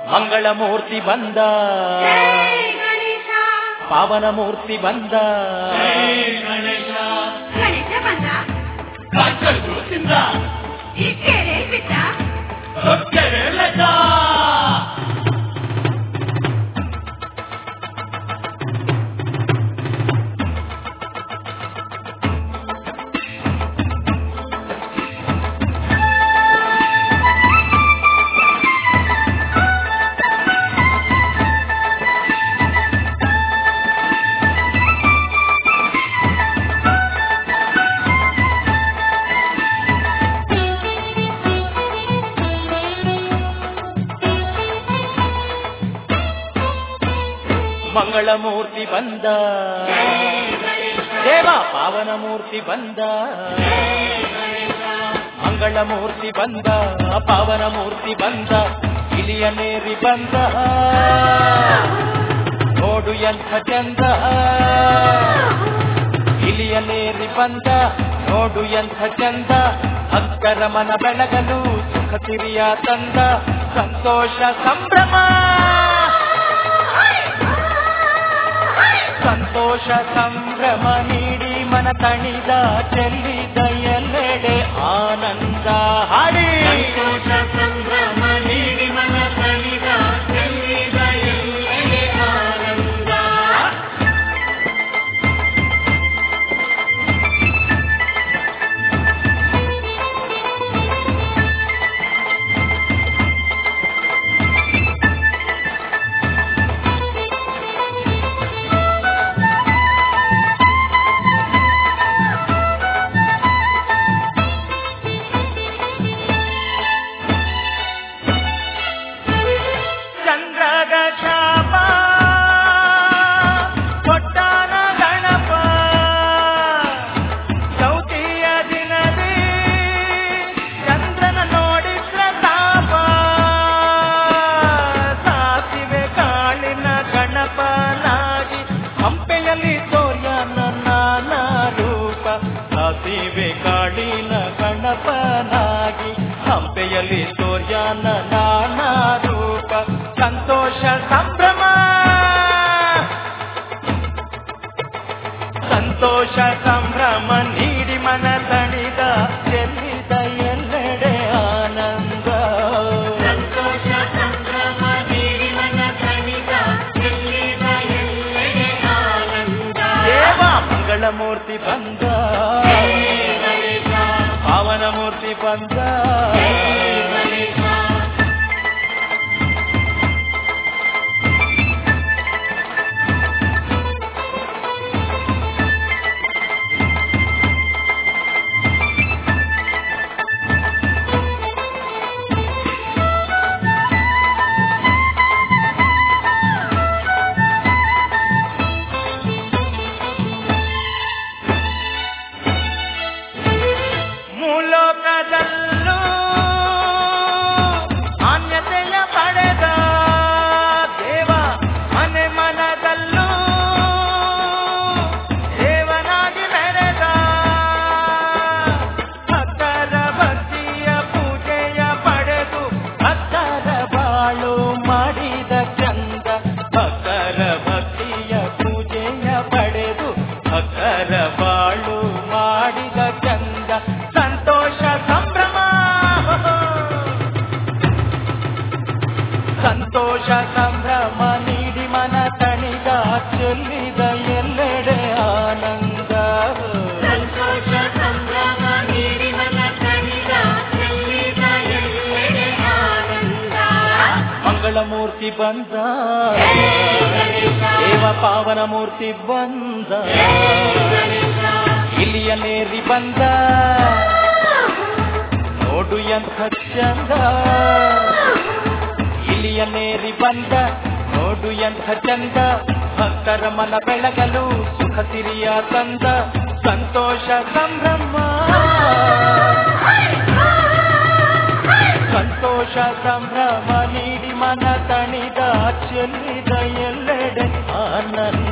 ಮಂಗಳಮೂರ್ತಿ ಬಂದ ಜೈ ಗಣೇಶ ಪಾವನ ಮೂರ್ತಿ ಬಂದ ಗಣೇಶ ಬಂದ ತಿಂದ ಇಕ್ಕೇರೆ ಬಿದ್ದ ಹೊಟ್ಟೆಗೆ ಲೆಕ್ಕ ಮಂಗಳಮೂರ್ತಿ ಬಂದ ದೇವ ಪಾವನ ಮೂರ್ತಿ ಬಂದ ಮಂಗಳಮೂರ್ತಿ ಬಂದ ಪಾವನ ಮೂರ್ತಿ ಬಂದ ಇಲಿಯ ನೇರಿ ಬಂದ ನೋಡು ಎಂಥ ಚಂದ ಇಲಿಯ ನೇರಿ ಬಂದ ನೋಡು ಎಂಥ ಚಂದ ಭಕ್ತರ ಮನ ಬೆಳಗಲು ಸುಖ ಸಿರಿಯ ತಂದ ಸಂತೋಷ ಸಂಭ್ರಮ ಸಂತೋಷ ಸಂಭ್ರಮ ನೀಡಿ ಮನ ತಣಿದ ಚೆಲ್ಲಿದ ಎಲ್ಲೆಡೆ ಆನಂದ ಹಾಡಿ ಸಂತೋಷ ಸಂಭ್ರಮ ನೀಡಿ ಮನ ತಣಿದ ಚೆಲ್ಲಿದ ಎಲ್ಲೆಡೆ ಆನಂದ ಚಂದ್ರದ ಶಾಪ ಕೊಟ್ಟಾನ ಗಣಪ ಚೌತಿಯ ದಿನದಿ ಚಂದ್ರನ ನೋಡಿ ಪ್ರತಾಪ ಸಾಸಿವೆ ಕಾಳಿನ ಗಣಪನಾಗಿ ಹಂಪೆಯಲ್ಲಿ ತೋರ್ಯನ ನಾನಾ ರೂಪ ಸಾಸಿವೆ ಕಾಳಿನ ಗಣಪನಾಗಿ ಹಂಪೆಯಲ್ಲಿ ತೋರ್ಯನ ನಾನಾ ರೂಪ ಸಂತೋಷ ಸಂಭ್ರಮ ಸಂತೋಷ ಸಂಭ್ರಮ ನೀಡಿ ಮನ ತಣಿದ ಚೆಲ್ಲಿದ ಎಲ್ಲೆಡೆ ಆನಂದ ಸಂತೋಷ ಸಂಭ್ರಮ ನೀಡಿ ಮನ ತಣಿದ ಚೆಲ್ಲಿದ ಎಲ್ಲೆಡೆ ಆನಂದ ದೇವ ಮಂಗಳಮೂರ್ತಿ ಬಂದ ಗಣೇಶ ಪಾವನ ಮೂರ್ತಿ ಬಂದ ಗಣೇಶ ಮೂಲೋಕದಲ್ಲೂ ಮಾನ್ಯತೆಯ ಪಡೆದ ದೇವ ಮನೆ ಮನದಲ್ಲೂ ದೇವನಾಗಿ ಮೆರೆದ ಭಕ್ತರ ಭಕ್ತಿಯ ಪೂಜೆಯ ಪಡೆದು ಭಕ್ತರ ಬಾಳು ಮಾಡಿದ ಚಂದ ಭಕ್ತರ ಭಕ್ತಿಯ ಪೂಜೆಯ ಪಡೆದು ಭಕ್ತರ ಬಾಳು ಮಾಡಿದ ಚಂದ ಸಂತೋಷ ಸಂಭ್ರಮ ಸಂತೋಷ ಸಂಭ್ರಮ ನೀಡಿ ಮನ ತಣಿದ ಚೆಲ್ಲಿದ ಎಲ್ಲೆಡೆ ಆನಂದ ಸಂತೋಷ ಸಂಭ್ರಮ ನೀಡಿ ಮನ ತಣಿದ ಚೆಲ್ಲಿದ ಎಲ್ಲೆಡೆ ಆನಂದ ಮಂಗಳಮೂರ್ತಿ ಬಂದ ದೇವ ಪಾವನ ಮೂರ್ತಿ ಬಂದ ಇಲ್ಲಿಯ ನೇರಿ ಬಂದ ನೋಡು ಎಂಥ ಚಂದ ಇಲ್ಲಿಯ ನೇರಿ ಬಂದ ನೋಡು ಎಂಥ ಚಂದ ಭಕ್ತರ ಮನ ಬೆಳಗಲು ಸುಖ ಸಿರಿಯ ತಂದ ಸಂತೋಷ ಸಂಭ್ರಮ ಸಂತೋಷ ಸಂಭ್ರಮ ನೀಡಿ ಮನ ತಣಿದ ಚೆಲ್ಲಿದ ಎಲ್ಲೆಡೆ ಆನಂದ